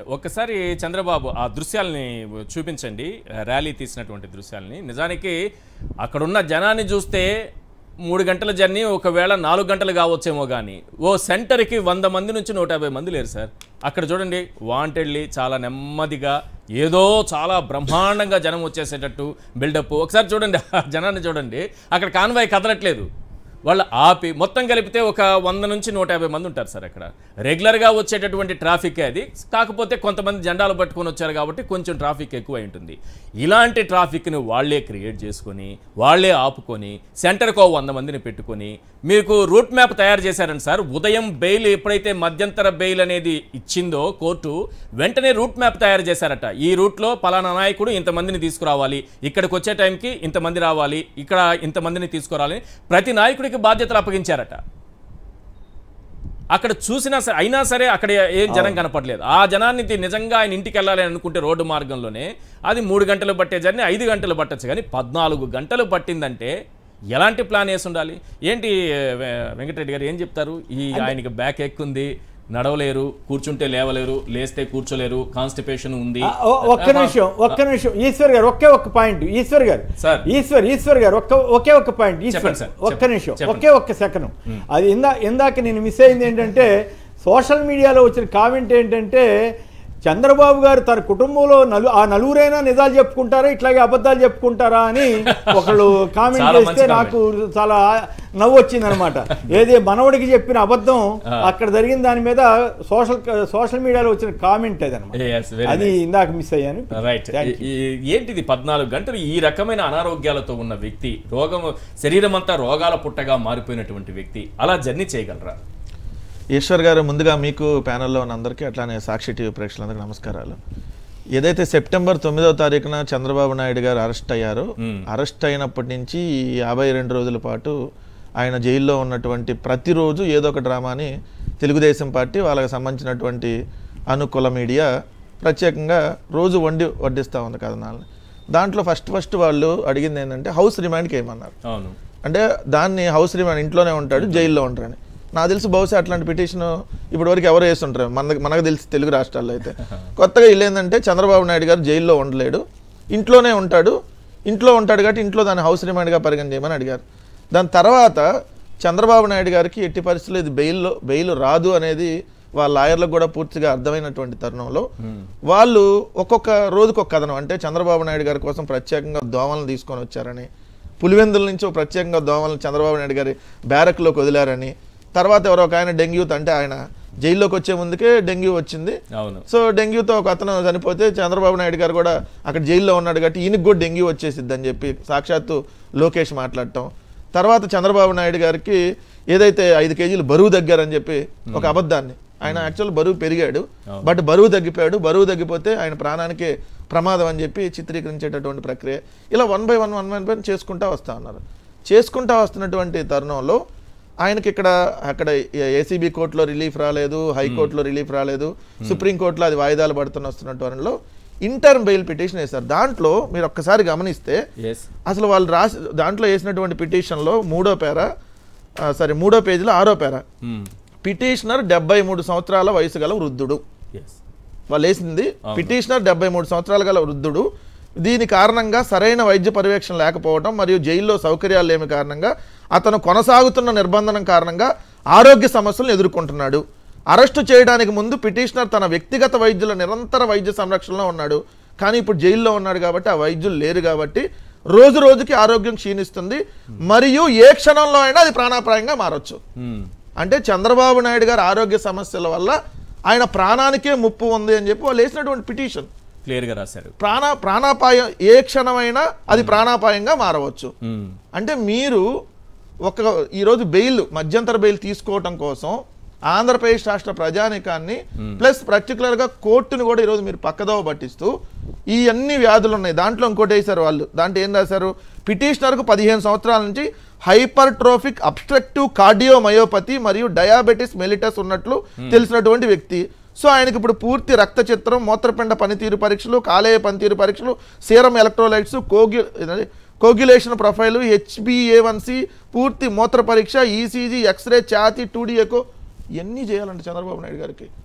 ఒక్కసారి చంద్రబాబు ఆ దృశ్యాలని చూపించండి ర్యాలీ తీసినటువంటి దృశ్యాలని నిజానికి అక్కడున్న జనాన్ని చూస్తే మూడు గంటల జర్నీ ఒకవేళ నాలుగు గంటలు కావచ్చేమో కానీ ఓ సెంటర్కి వంద మంది నుంచి నూట యాభై మంది లేరు సార్ అక్కడ చూడండి వాంటెడ్లీ చాలా నెమ్మదిగా ఏదో చాలా బ్రహ్మాండంగా జనం వచ్చేసేటట్టు బిల్డప్ ఒకసారి చూడండి ఆ జనాన్ని చూడండి అక్కడ కాన్వాయ్ కదలట్లేదు వాళ్ళు ఆపి మొత్తం కలిపితే ఒక వంద నుంచి నూట యాభై మంది ఉంటారు సార్ అక్కడ రెగ్యులర్గా వచ్చేటటువంటి ట్రాఫిక్ అది కాకపోతే కొంతమంది జెండాలు పట్టుకొని వచ్చారు కాబట్టి కొంచెం ట్రాఫిక్ ఎక్కువ ఉంటుంది ఇలాంటి ట్రాఫిక్ని వాళ్ళే క్రియేట్ చేసుకొని వాళ్ళే ఆపుకొని సెంటర్కి ఓ వంద మందిని పెట్టుకొని మీకు రూట్ మ్యాప్ తయారు చేశారండి సార్ ఉదయం బెయిల్ ఎప్పుడైతే మధ్యంతర బెయిల్ అనేది ఇచ్చిందో కోర్టు వెంటనే రూట్ మ్యాప్ తయారు చేశారట ఈ రూట్లో పలానా నాయకుడు ఇంతమందిని తీసుకురావాలి ఇక్కడికి వచ్చే టైంకి ఇంతమంది రావాలి ఇక్కడ ఇంతమందిని తీసుకురావాలి ప్రతి నాయకుడికి బాధ్యతలు అప్పగించారట అక్కడ చూసినా సరే అయినా సరే అక్కడ ఏం జనం కనపడలేదు ఆ జనాన్ని తి- నిజంగా ఆయన ఇంటికి వెళ్ళాలి అని అనుకుంటే రోడ్డు మార్గంలోనే అది మూడు గంటలు పట్టే జర్నీ ఐదు గంటలు పట్టచ్చు కానీ పద్నాలుగు గంటలు పట్టిందంటే ఎలాంటి ప్లాన్ వేసి ఉండాలి ఏంటి వె- వెంకటరెడ్డి గారు ఏం చెప్తారు ఈ ఆయనకి బ్యాక్ ఎక్కుంది నడవలేరు కూర్చుంటే లేవలేరు లేస్తే కూర్చోలేరు కాన్స్టిపేషన్ ఉంది ఆ, ఒ- ఒక్క నిమిషం ఒక్క నిమిషం ఈశ్వర్ గారు ఒకే ఒక్క పాయింట్ ఈశ్వర్ గారు సార్. ఈశ్వర్ ఈశ్వర్ గారు ఒక్క ఒకే ఒక్క పాయింట్ ఈశ్వర్ చెప్పండి సార్, ఒక్క చెప్పండి, నిమిషం చెప్పండి. ఒకే ఒక్క సెకండ్ అది ఇందా ఇందాక నేను మిస్ అయింది ఏంటంటే సోషల్ మీడియాలో వచ్చిన కామెంట్ ఏంటంటే చంద్రబాబు గారు తన కుటుంబంలో నలు ఆ నలుగురైనా నిజాలు చెప్పుకుంటారా ఇట్లాగే అబద్ధాలు చెప్పుకుంటారా అని ఒకళ్ళు కామెంట్ చాలా మంచి చేస్తే నాకు చాలా నవ్వు వచ్చింది అనమాట ఏది మనవడికి చెప్పిన అబద్ధం అక్కడ జరిగిన దాని మీద సోషల్ సోషల్ మీడియాలో వచ్చిన కామెంట్ అది అనమాట Yes, very అది ఇందాక మిస్ అయ్యాను రైట్ Thank you. ఏంటిది పద్నాలుగు గంటలు ఈ రకమైన అనారోగ్యాలతో ఉన్న వ్యక్తి రోగం శరీరం అంతా రోగాల పుట్టగా మారిపోయినటువంటి వ్యక్తి అలా జర్నీ చేయగలరా ఈశ్వర్ గారు ముందుగా మీకు ప్యానెల్లో ఉన్న అందరికీ అట్లానే సాక్షి టీవీ ప్రేక్షకులందరికీ నమస్కారాలు ఏదైతే సెప్టెంబర్ తొమ్మిదవ తారీఖున చంద్రబాబు నాయుడు గారు అరెస్ట్ అయ్యారో అరెస్ట్ అయినప్పటి నుంచి ఈ యాభై రెండు రోజుల పాటు ఆయన జైల్లో ఉన్నటువంటి ప్రతిరోజు ఏదో ఒక డ్రామాని తెలుగుదేశం పార్టీ వాళ్ళకి సంబంధించినటువంటి అనుకూల మీడియా ప్రత్యేకంగా రోజు వండి వడ్డిస్తూ ఉంది కథనాలని దాంట్లో ఫస్ట్ ఫస్ట్ వాళ్ళు అడిగింది ఏంటంటే హౌస్ రిమాండ్కి ఏమన్నారు అవును అంటే దాన్ని హౌస్ రిమాండ్ ఇంట్లోనే ఉంటాడు జైల్లో ఉంటారని నాకు తెలిసి బహుశా అట్లాంటి పిటిషన్ ఇప్పటివరకు ఎవరు వేస్తుంటారు మన మనకు తెలిసి తెలుగు రాష్ట్రాల్లో అయితే కొత్తగా వీళ్ళు ఏంటంటే చంద్రబాబు నాయుడు గారు జైల్లో ఉండలేడు ఇంట్లోనే ఉంటాడు ఇంట్లో ఉంటాడు కాబట్టి ఇంట్లో దాన్ని హౌస్ రిమాండ్గా పరిగణ చేయమని అడిగారు దాని తర్వాత చంద్రబాబు నాయుడు గారికి ఎట్టి పరిస్థితుల్లో ఇది బెయిల్లో బెయిల్ రాదు అనేది వాళ్ళ లాయర్లకు కూడా పూర్తిగా అర్థమైనటువంటి తరుణంలో వాళ్ళు ఒక్కొక్క రోజుకు ఒక కథనం అంటే చంద్రబాబు నాయుడు గారి కోసం ప్రత్యేకంగా దోమలను తీసుకొని వచ్చారని పులివెందుల నుంచి ఒక ప్రత్యేకంగా దోమలను చంద్రబాబు నాయుడు గారి బ్యారక్లోకి వదిలారని తర్వాత ఎవరో ఒక ఆయన డెంగ్యూ అంటే ఆయన జైల్లోకి వచ్చే ముందుకే డెంగ్యూ వచ్చింది అవును సో డెంగ్యూతో ఒక అతను చనిపోతే చంద్రబాబు నాయుడు గారు కూడా అక్కడ జైల్లో ఉన్నాడు కాబట్టి ఈయనకి కూడా డెంగ్యూ వచ్చేసిద్ది అని చెప్పి సాక్షాత్తు లోకేష్ మాట్లాడటం తర్వాత చంద్రబాబు నాయుడు గారికి ఏదైతే ఐదు కేజీలు బరువు తగ్గారని చెప్పి ఒక అబద్ధాన్ని ఆయన యాక్చువల్ బరువు పెరిగాడు బట్ బరువు తగ్గిపోయాడు బరువు తగ్గిపోతే ఆయన ప్రాణానికి ప్రమాదం అని చెప్పి చిత్రీకరించేటటువంటి ప్రక్రియ ఇలా one by one one by one చేసుకుంటా వస్తా ఉన్నారు చేసుకుంటా వస్తున్నటువంటి తరుణంలో ఆయనకి ఇక్కడ అక్కడ ఏసీబీ కోర్టులో రిలీఫ్ రాలేదు హైకోర్టులో రిలీఫ్ రాలేదు సుప్రీంకోర్టులో అది వాయిదాలు పడుతున్న వస్తున్న తరుణంలో ఇంటర్మ్ బెయిల్ పిటిషన్ వేశారు దాంట్లో మీరు ఒక్కసారి గమనిస్తే ఎస్ అసలు వాళ్ళు రాసి దాంట్లో వేసినటువంటి పిటిషన్లో మూడో పేర సారీ మూడో పేజీలో ఆరో పేర పిటిషనర్ డెబ్బై మూడు సంవత్సరాల వయసు గల వృద్ధుడు ఎస్ వాళ్ళు వేసింది పిటిషనర్ డెబ్బై మూడు సంవత్సరాల గల వృద్ధుడు దీని కారణంగా సరైన వైద్య పర్యవేక్షణ లేకపోవడం మరియు జైల్లో సౌకర్యాలు లేని కారణంగా అతను కొనసాగుతున్న నిర్బంధనం కారణంగా ఆరోగ్య సమస్యలను ఎదుర్కొంటున్నాడు అరెస్టు చేయడానికి ముందు పిటిషనర్ తన వ్యక్తిగత వైద్యుల నిరంతర వైద్య సంరక్షణలో ఉన్నాడు కానీ ఇప్పుడు జైల్లో ఉన్నాడు కాబట్టి ఆ వైద్యులు లేరు కాబట్టి రోజు రోజుకి ఆరోగ్యం క్షీణిస్తుంది మరియు ఏ క్షణంలో అయినా అది ప్రాణాపాయంగా మారొచ్చు అంటే చంద్రబాబు నాయుడు గారి ఆరోగ్య సమస్యల వల్ల ఆయన ప్రాణానికే ముప్పు ఉంది అని చెప్పి వాళ్ళు వేసినటువంటి పిటిషన్ క్లియర్గా రాశారు ప్రాణ ప్రాణాపాయం ఏ క్షణమైనా అది ప్రాణాపాయంగా మారవచ్చు మ్మ్. అంటే మీరు ఒక ఈరోజు బెయిల్ మధ్యంతర బెయిల్ తీసుకోవటం కోసం ఆంధ్రప్రదేశ్ రాష్ట్ర ప్రజానికాన్ని ప్లస్ పర్టికులర్గా కోర్టును కూడా ఈరోజు మీరు పక్కదోవ పట్టిస్తూ ఈ అన్ని వ్యాధులు ఉన్నాయి దాంట్లో ఇంకోటి వేశారు వాళ్ళు దాంట్లో ఏం రాశారు పిటిషనర్కు పదిహేను సంవత్సరాల నుంచి హైపర్ ట్రోఫిక్ అబ్స్ట్రక్టివ్ కార్డియోమయోపతి మరియు డయాబెటిస్ మెలిటస్ ఉన్నట్లు తెలిసినటువంటి వ్యక్తి సో ఆయనకి ఇప్పుడు పూర్తి రక్త చిత్రం మూత్రపిండ పనితీరు పరీక్షలు కాలేయ పనితీరు పరీక్షలు సీరం ఎలక్ట్రోలైట్స్ కోగి ఇదేంటి, కోగ్యులేషన్ ప్రొఫైల్ హెచ్బిఏవన్సి పూర్తి మూత్ర పరీక్ష ఈసీజీ ఎక్స్రే ఛాతి టూడీ ఎకో ఇవన్నీ చేయాలంటే చంద్రబాబు నాయుడు గారికి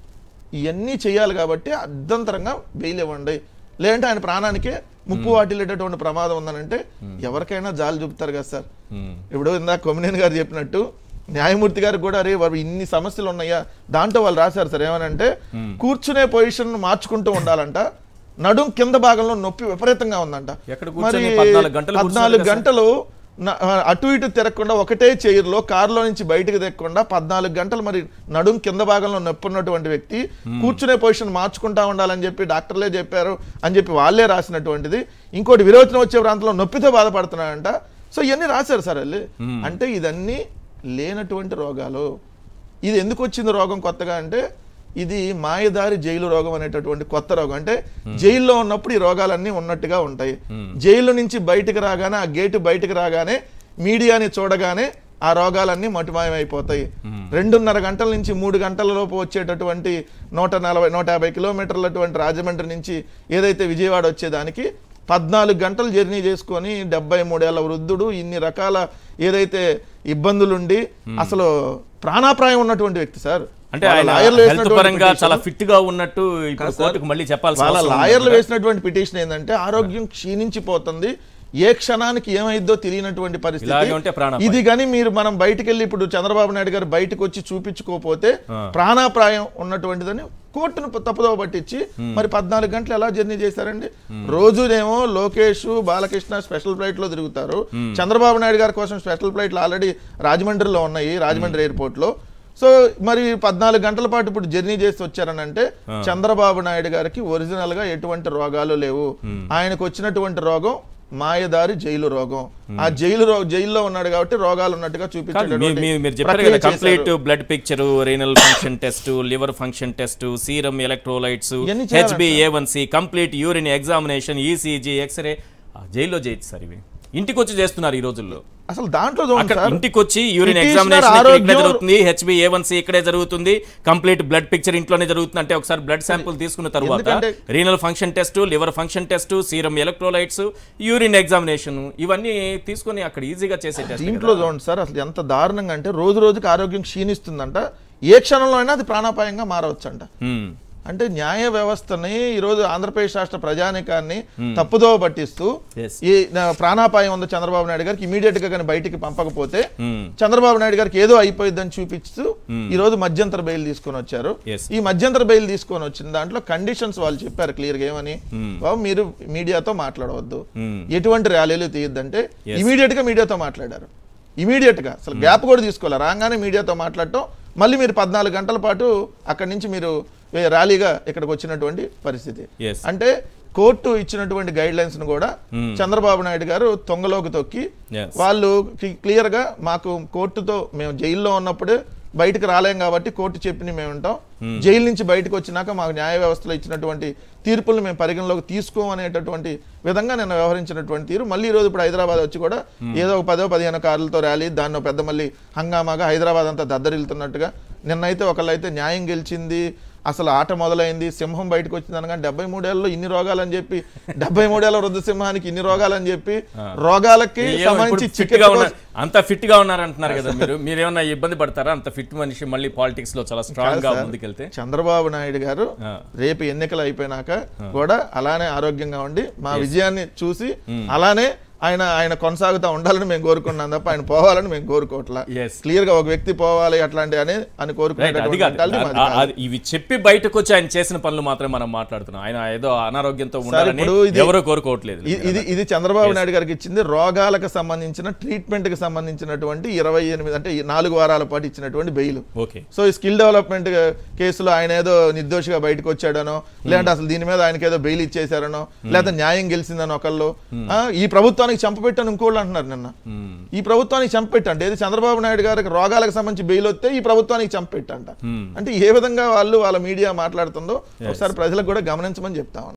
ఇవన్నీ చేయాలి కాబట్టి అర్ధంతరంగా బెయిల్ ఇవ్వండి లేదంటే ఆయన ప్రాణానికే ముప్పు వాటిల్లేటటువంటి ప్రమాదం ఉందనంటే ఎవరికైనా జాలి చూపుతారు కదా సార్ ఉమ్. ఇప్పుడు ఇందాక కొమ్మినేని గారు చెప్పినట్టు న్యాయమూర్తి గారు కూడా అరే వారు ఇన్ని సమస్యలు ఉన్నాయా దాంట్లో వాళ్ళు రాశారు సార్ ఏమనంటే కూర్చునే పొజిషన్ మార్చుకుంటూ ఉండాలంట నడుం కింద భాగంలో నొప్పి విపరీతంగా ఉందంట ఎక్కడ కూర్చొని 14 గంటలు కూర్చున్నారు పద్నాలుగు కదా సార్? గంటలు న- అటు ఇటు తిరగకుండా ఒకటే చైర్లో కారులో నుంచి బయటకు తెక్కకుండా పద్నాలుగు గంటలు మరి నడుం కింద భాగంలో నొప్పి ఉన్నటువంటి వ్యక్తి కూర్చునే పొజిషన్ మార్చుకుంటా ఉండాలని చెప్పి డాక్టర్లే చెప్పారు అని చెప్పి వాళ్ళే రాసినటువంటిది ఇంకోటి విరోచనం వచ్చే ప్రాంతంలో నొప్పితో బాధపడుతున్నాడంట సో ఇవన్నీ రాశారు సార్ వాళ్ళు అంటే ఇదన్నీ లేనటువంటి రోగాలు ఇది ఎందుకు వచ్చింది రోగం కొత్తగా అంటే ఇది మాయదారి జైలు రోగం అనేటటువంటి కొత్త రోగం అంటే జైల్లో ఉన్నప్పుడు ఈ రోగాలన్నీ ఉన్నట్టుగా ఉంటాయి జైలు నుంచి బయటకు రాగానే ఆ గేటు బయటకు రాగానే మీడియాని చూడగానే ఆ రోగాలన్నీ మటుమాయమైపోతాయి రెండున్నర గంటల నుంచి మూడు గంటల లోపు వచ్చేటటువంటి నూట నలభై నూట యాభై కిలోమీటర్లటువంటి రాజమండ్రి నుంచి ఏదైతే విజయవాడ వచ్చేదానికి పద్నాలుగు గంటలు జర్నీ చేసుకొని డెబ్బై మూడేళ్ల వృద్ధుడు ఇన్ని రకాల ఏదైతే ఇబ్బందులుండి అసలు ప్రాణాప్రాయం ఉన్నటువంటి వ్యక్తి సార్ అంటే వాళ్ళ ఆయన లాయర్లు హెల్త్ వేసినటువంటి పరంగా పిటిషన్- చాలా ఫిట్ గా ఉన్నట్టు ఇప్పుడు కోర్టుకు మళ్ళీ చెప్పాల్సి వాళ్ళ లాయర్లు వేసినటువంటి పిటిషన్ ఏంటంటే ఆరోగ్యం క్షీణించిపోతుంది ఏ క్షణానికి ఏమైద్దో తెలియనటువంటి ఇలాగే ఉంటే పరిస్థితి ప్రాణాపాయం. ఇది కానీ మీరు మనం బయటికి వెళ్ళి ఇప్పుడు చంద్రబాబు నాయుడు గారు బయటకు వచ్చి చూపించుకోకపోతే ప్రాణాప్రాయం ఉన్నటువంటిదని కోర్టును తప్పుదోవ పట్టించి మరి పద్నాలుగు గంటలు ఎలా జర్నీ చేశారండి రోజునేమో లోకేష్ బాలకృష్ణ స్పెషల్ ఫ్లైట్ లో తిరుగుతారు చంద్రబాబు నాయుడు గారి కోసం స్పెషల్ ఫ్లైట్లు ఆల్రెడీ రాజమండ్రిలో ఉన్నాయి రాజమండ్రి ఎయిర్పోర్ట్ లో సో మరి పద్నాలుగు గంటల పాటు ఇప్పుడు జర్నీ చేసి వచ్చారని అంటే చంద్రబాబు నాయుడు గారికి ఒరిజినల్ గా ఎటువంటి రోగాలు లేవు ఆయనకు వచ్చినటువంటి రోగం మాయదారి జైలు రోగం ఆ జైలు రో జైల్లో ఉన్నాడు కాబట్టి రోగాలు ఉన్నట్టుగా కాదు, మీ- చూపించేటటువంటి మీ- మీరు చెప్పారు ప్రక్రియ కదా కంప్లీట్ చేశారు. Blood picture renal function test liver function test serum electrolytes ఇవన్నీ చేయాలంట. H B A one C complete urine examination ECG X ray జైల్లో చేయొచ్చు సార్ ఇవి ఇంటికి వచ్చి చేస్తున్నారు ఈ రోజుల్లో అసలు దాంట్లో చూడండి అక్కడ సార్ ఇంటికి వచ్చి యూరిన్ Petitioner ఎగ్జామినేషన్ ఇక్కడే ఆరోగ్యం- జరుగుతుంది హెచ్బి ఏవన్సీ ఇక్కడే జరుగుతుంది కంప్లీట్ బ్లడ్ పిక్చర్ ఇంట్లోనే జరుగుతుంది అంటే ఒకసారి బ్లడ్ శాంపుల్ తీసుకున్న తర్వాత ఎందుకంటే- renal function test liver function test serum electrolytes urine examination ఇవన్నీ తీసుకొని అక్కడ ఈజీగా చేసే టెస్ట్ దీంట్లో చూడండి సార్ అసలు ఎంత దారుణంగా అంటే రోజు రోజుకి ఆరోగ్యం క్షీణిస్తుందంట ఏ క్షణంలో అయినా అది ప్రాణాపాయంగా మారవచ్చంట అంటే న్యాయ వ్యవస్థని ఈరోజు ఆంధ్రప్రదేశ్ రాష్ట్ర ప్రజానికాన్ని తప్పుదోవ పట్టిస్తూ Yes. ఈ నా ప్రాణాపాయం ఉంది చంద్రబాబు నాయుడు గారికి ఇమీడియట్ గా కానీ బయటికి పంపకపోతే చంద్రబాబు నాయుడు గారికి ఏదో అయిపోయిందని చూపిస్తూ ఈ రోజు మధ్యంతర బెయిల్ తీసుకొని వచ్చారు Yes. ఈ మధ్యంతర బెయిల్ తీసుకొని వచ్చిన దాంట్లో కండిషన్స్ వాళ్ళు చెప్పారు క్లియర్ గా ఏమని బాబు మీరు మీడియాతో మాట్లాడవద్దు ఎటువంటి ర్యాలీలు తీయద్దంటే ఇమీడియట్ గా మీడియాతో మాట్లాడారు ఇమీడియట్ గా అసలు గ్యాప్ కూడా తీసుకోవాలి రాగానే మీడియాతో మాట్లాడటం మళ్ళీ మీరు పద్నాలుగు గంటల పాటు అక్కడి నుంచి మీరు వే- ర్యాలీగా ఇక్కడికి వచ్చినటువంటి పరిస్థితి Yes. అంటే కోర్టు ఇచ్చినటువంటి గైడ్ లైన్స్ ను కూడా చంద్రబాబు నాయుడు గారు తొంగలోకి తొక్కి Yes. వాళ్ళు క్లియర్ గా మాకు కోర్టుతో మేము జైల్లో ఉన్నప్పుడే బయటకు రాలేం కాబట్టి కోర్టు చెప్పిన మేము ఉంటాం జైలు నుంచి బయటకు వచ్చినాక మాకు న్యాయ వ్యవస్థలో ఇచ్చినటువంటి తీర్పులను మేము పరిగణలోకి తీసుకోమనేటటువంటి విధంగా నేను వ్యవహరించినటువంటి తీరు మళ్ళీ ఈ రోజు ఇప్పుడు హైదరాబాద్ వచ్చి కూడా ఏదో ఒక పదో పదిహేను కార్లతో ర్యాలీ దాన్ని ఒక పెద్ద మళ్ళీ హంగామాగా హైదరాబాద్ అంతా దద్దరిల్లుతున్నట్టుగా నిన్నైతే ఒకళ్ళైతే న్యాయం గెలిచింది అసలు ఆట మొదలైంది సింహం బయటకు వచ్చింది అనగా డెబ్బై మూడేళ్ళలో ఇన్ని రోగాలని చెప్పి డెబ్బై మూడేళ్ల వృద్ధ సింహానికి ఇన్ని రోగాలని చెప్పి రోగాలకి సంబంధించి ఫిట్ గా చికిత్స ఉన్నారు అంత ఫిట్ గా ఉన్నారు అంటున్నారు కదా మీరు మీరేమన్నా ఇబ్బంది పడతారా అంత ఫిట్ మనిషి మళ్ళీ పాలిటిక్స్ లో చాలా స్ట్రాంగ్ గా సార్. ముందుకెళ్తే చంద్రబాబు నాయుడు గారు ఆ. రేపు ఎన్నికలు అయిపోయినాక కూడా అలానే ఆరోగ్యంగా ఉండి మా విజయాన్ని చూసి అలానే ఆయన ఆయన కొనసాగుతూ ఉండాలని మేము కోరుకున్నాం తప్ప ఆయన పోవాలని మేము కోరుకోవట్లా Yes. క్లియర్ గా ఒక వ్యక్తి పోవాలి అట్లాంటి అని అని రైట్ అది కోరుకునేటటువంటి కాదు mentality మాది ఆ- కాదు. అది ఇవి చెప్పి బయటకు వచ్చి ఆయన చేసిన పనులు మాత్రమే మనం మాట్లాడుతున్నాం ఆయన ఏదో అనారోగ్యంతో ఉండాలని ఇప్పుడు ఇది- ఎవరో కోరుకోవట్లేదు ఇ- ఇది ఇది చంద్రబాబు నాయుడు గారికి ఇచ్చింది రోగాలకు సంబంధించిన ట్రీట్మెంట్ కి సంబంధించినటువంటి ఇరవై ఎనిమిది అంటే ఈ నాలుగు వారాల పాటు ఇచ్చినటువంటి బెయిల్ ఓకే సో ఈ స్కిల్ డెవలప్మెంట్ కేసులో ఆయన ఏదో నిర్దోషిగా బయటకు వచ్చాడనో లేదంటే అసలు దీని మీద ఆయనకి ఏదో బెయిల్ ఇచ్చేశారనో లేకపోతే న్యాయం గెలిచిందని ఒకళ్ళు ఆ, ఈ ప్రభుత్వానికి చంపపెట్టని ఇంకోళ్ళు అంటున్నారు నిన్న ఈ ప్రభుత్వానికి చంపపెట్టండి ఏది చంద్రబాబు నాయుడు గారికి రోగాలకు సంబంధించి బెయిల్ వస్తే ఈ ప్రభుత్వానికి చంపపెట్టంట అంటే ఏ విధంగా వాళ్ళు వాళ్ళ మీడియా మాట్లాడుతుందో ఒకసారి ప్రజలకు కూడా గమనించమని చెప్తా ఉన్నాను.